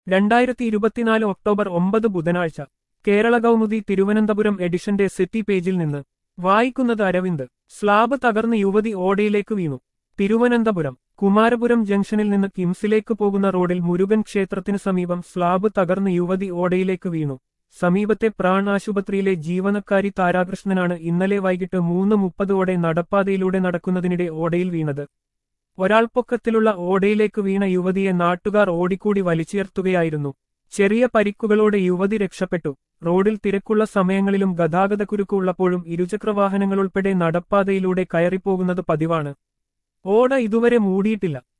രണ്ടായിരത്തി ഇരുപത്തിനാല് ഒക്ടോബർ ഒമ്പത് ബുധനാഴ്ച കേരള കൗമുദി തിരുവനന്തപുരം എഡിഷന്റെ സിറ്റി പേജിൽ നിന്ന് വായിക്കുന്നത് അരവിന്ദ് സ്ലാബ് തകർന്ന് യുവതി ഓടയിലേക്ക് വീണു തിരുവനന്തപുരം കുമാരപുരം ജംഗ്ഷനിൽ നിന്ന് കിംസിലേക്ക് പോകുന്ന റോഡിൽ മുരുകൻ ക്ഷേത്രത്തിന് സമീപം സ്ലാബ് തകർന്ന് യുവതി ഓടയിലേക്ക് വീണു സമീപത്തെ പ്രാൺ ആശുപത്രിയിലെ ജീവനക്കാരി താരാകൃഷ്ണനാണ് ഇന്നലെ വൈകിട്ട് മൂന്ന് മുപ്പതോടെ നടപ്പാതയിലൂടെ നടക്കുന്നതിനിടെ ഓടയിൽ വീണത് ഒരാൾ പൊക്കത്തിലുള്ള ഓടയിലേക്ക് വീണ യുവതിയെ നാട്ടുകാർ ഓടിക്കൂടി വലിച്ചുയർത്തുകയായിരുന്നു ചെറിയ പരിക്കുകളോടെ യുവതി രക്ഷപ്പെട്ടു റോഡിൽ തിരക്കുള്ള സമയങ്ങളിലും ഗതാഗതക്കുരുക്ക് ഉള്ളപ്പോഴും ഇരുചക്രവാഹനങ്ങളുൾപ്പെടെ നടപ്പാതയിലൂടെ കയറിപ്പോകുന്നത് പതിവാണ് ഓട ഇതുവരെ മൂടിയിട്ടില്ല